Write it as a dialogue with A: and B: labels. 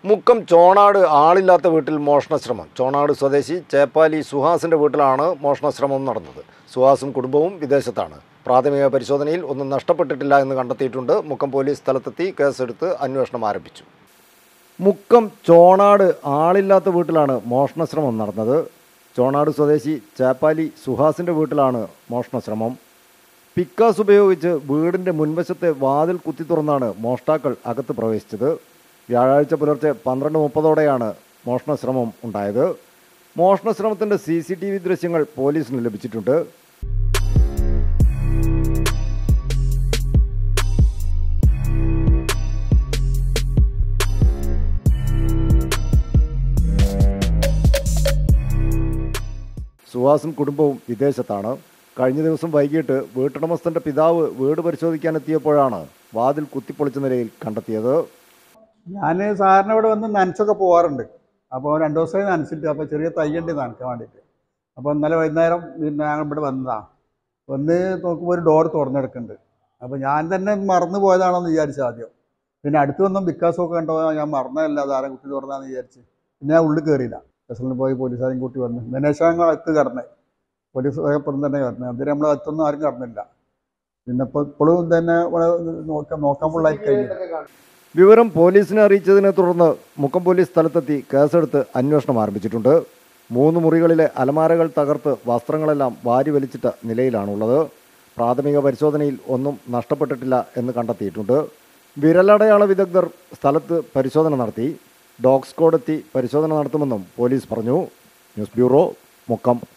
A: മുക്കം ചോണാട് ആളില്ലാത്ത വീട്ടിൽ മോഷണശ്രമം ചോണാട് സ്വദേശി ചേപ്പാലി സുഹാസിന്റെ വീട്ടിലാണ് മോഷണശ്രമം നടന്നത് സുഹാസും കുടുംബവും വിദേശത്താണ് പ്രാഥമിക പരിശോധനയിൽ ഒന്നും നഷ്ടപ്പെട്ടിട്ടില്ല എന്ന് കണ്ടെത്തിയിട്ടുണ്ട് മുക്കം പോലീസ് സ്ഥലത്തെത്തി കേസെടുത്ത് അന്വേഷണം ആരംഭിച്ചു മുക്കം ചോണാട് ആളില്ലാത്ത വീട്ടിലാണ് മോഷണശ്രമം നടന്നത് ചോണാട് സ്വദേശി ചേപ്പാലി സുഹാസിന്റെ വീട്ടിലാണ് മോഷണശ്രമം പിക്കാസ് ഉപയോഗിച്ച് വീടിന്റെ മുൻവശത്തെ വാതിൽ കുത്തി തുറന്നാണ് മോഷ്ടാക്കൾ അകത്ത് പ്രവേശിച്ചത് വ്യാഴാഴ്ച പുലർച്ചെ പന്ത്രണ്ട് മുപ്പതോടെയാണ് മോഷണശ്രമം ഉണ്ടായത് മോഷണശ്രമത്തിന്റെ സി സി ടി വി ദൃശ്യങ്ങൾ പോലീസിന് ലഭിച്ചിട്ടുണ്ട് സുഹാസും കുടുംബവും വിദേശത്താണ് കഴിഞ്ഞ ദിവസം വൈകിട്ട് വീട്ടുടമസ്ഥന്റെ പിതാവ് വീട് പരിശോധിക്കാനെത്തിയപ്പോഴാണ് വാതിൽ കുത്തിപ്പൊളിച്ച നിലയിൽ കണ്ടെത്തിയത്
B: ഞാൻ സാറിന് ഇവിടെ വന്ന് നനച്ചൊക്കെ പോകാറുണ്ട് അപ്പോൾ രണ്ട് ദിവസമായി നനച്ചിട്ട് അപ്പോൾ ചെറിയ തയ്യുണ്ട് നനക്കാൻ വേണ്ടിയിട്ട് അപ്പോൾ ഇന്നലെ വൈകുന്നേരം പിന്നെ ഞങ്ങൾ ഇവിടെ വന്നതാണ് വന്ന് നോക്കുമ്പോൾ ഒരു ഡോർ തുറന്നെടുക്കുന്നുണ്ട് അപ്പോൾ ഞാൻ തന്നെ മറന്നു പോയതാണെന്ന് വിചാരിച്ചു ആദ്യം പിന്നെ അടുത്ത് വന്നും വിക്കാസമൊക്കെ കണ്ടോ ഞാൻ മറന്നതല്ല അതാരം കുട്ടി തുറന്നാന്ന് വിചാരിച്ച് പിന്നെ ഞാൻ ഉള്ളിൽ കയറിയില്ല സ്റ്റേഷനിൽ പോയി പോലീസുകാരും കൂട്ടി വന്ന് ദിനേശ് ഞങ്ങൾ അകത്ത് കടന്നേ പോലീസ് പുറം തന്നെ കടന്നത് അതിന് നമ്മൾ അകത്തൊന്നും ആരും കടന്നില്ല പിന്നെ ഇപ്പോൾ ഇപ്പോഴും തന്നെ ഇവിടെ നോക്കാൻ നോക്കാൻ ഫുള്ളായി കഴിഞ്ഞു
A: വിവരം പോലീസിനെ അറിയിച്ചതിനെ തുടർന്ന് മുക്കം പോലീസ് സ്ഥലത്തെത്തി കേസെടുത്ത് അന്വേഷണം ആരംഭിച്ചിട്ടുണ്ട് മൂന്ന് മുറികളിലെ അലമാരകൾ തകർത്ത് വസ്ത്രങ്ങളെല്ലാം വാരി വലിച്ചിട്ട നിലയിലാണുള്ളത് പ്രാഥമിക പരിശോധനയിൽ ഒന്നും നഷ്ടപ്പെട്ടിട്ടില്ല എന്ന് കണ്ടെത്തിയിട്ടുണ്ട് വിരലടയാള വിദഗ്ധർ സ്ഥലത്ത് പരിശോധന നടത്തി ഡോഗ് സ്ക്വാഡ് എത്തി പരിശോധന നടത്തുമെന്നും പോലീസ് പറഞ്ഞു ന്യൂസ് ബ്യൂറോ മുക്കം